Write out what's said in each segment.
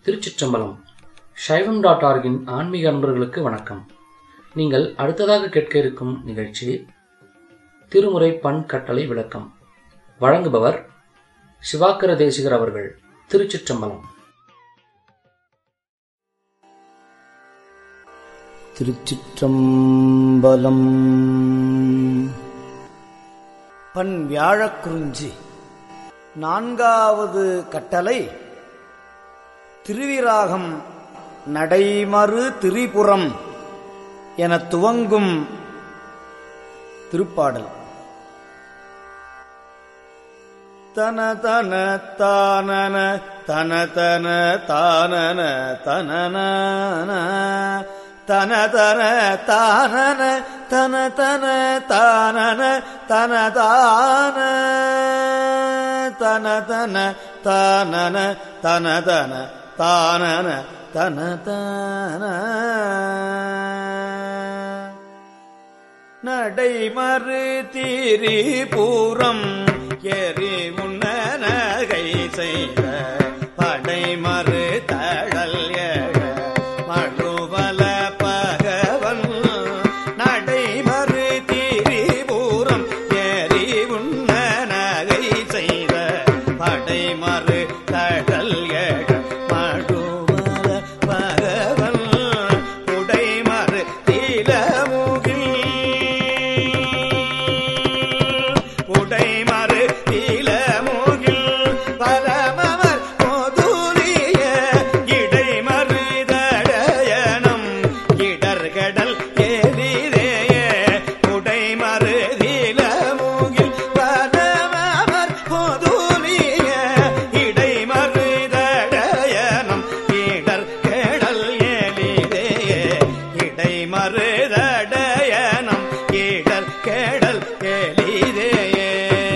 திருச்சிற்றம்பலம் சைவம் டாட் ஆர்கின் ஆன்மீக அன்பர்களுக்கு வணக்கம் நீங்கள் அடுத்ததாக கேட்க இருக்கும் நிகழ்ச்சி திருமுறை பண் கட்டளை விளக்கம் வழங்குபவர் சிவாக்கர தேசிகர் அவர்கள் திருச்சிற்றம்பலம் திருச்சிற்றம்பலம் பண் வியாழக்குறிஞ்சி நான்காவது கட்டளை திருவிராகம் நடைமறு திரிபுரம் என துவங்கும் திருப்பாடல் தன தன தானன தன தன தானன தனன தன தன தானன தன தன தானன தன தான தன தன தானன தன தன தானன தன தன நடைமறு திரிபூரம் எரி முன்னகை செய்த படைமறு தழல் எழ மழுவல பகவன் நடைமறு திரிபூரம் எரி உன்னகை செய்த படைமறு தழல் எழ மழுவல பகவன் உடைமறு திலமுகில் உடைமறு இளமுகில் பரமவர் பொதுலிய இடைமறு தடயனம் இடர்கடல் எதிரேய உடைமறு இளமுகில் பரமவர் பொதுலிய இடைமறு தடயனம் இடர்கடல் எதிரேய இடைமறு தடயனம் இடர் கேடல் எளிதேயே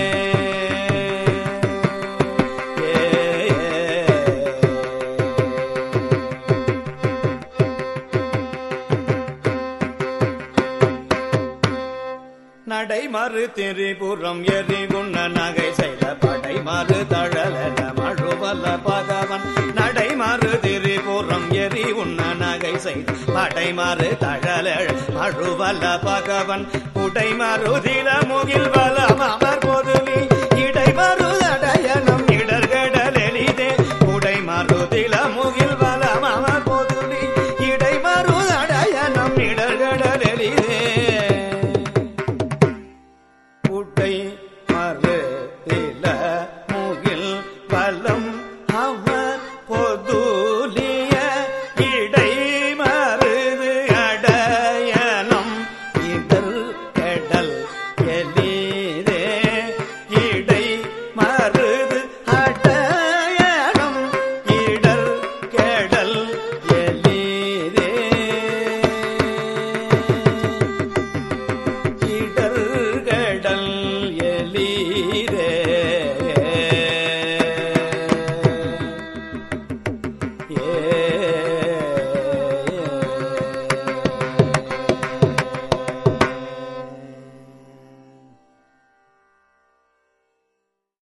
நடைமறு திரிபுரம் எரிகுண்ண நகை செய்த படைமறு தழலன மழுவல பகவன் நடைமறு திரிபுரம் எரி உண்ண நகை செய்த படைமறு தழலழ மழுவல பகவன் உடைமறு திலமுகில் வலம் அமர் பொதுவி இடைமறு தடயனம் இடர்கடல் எளிதே உடைமறு திலமுகில்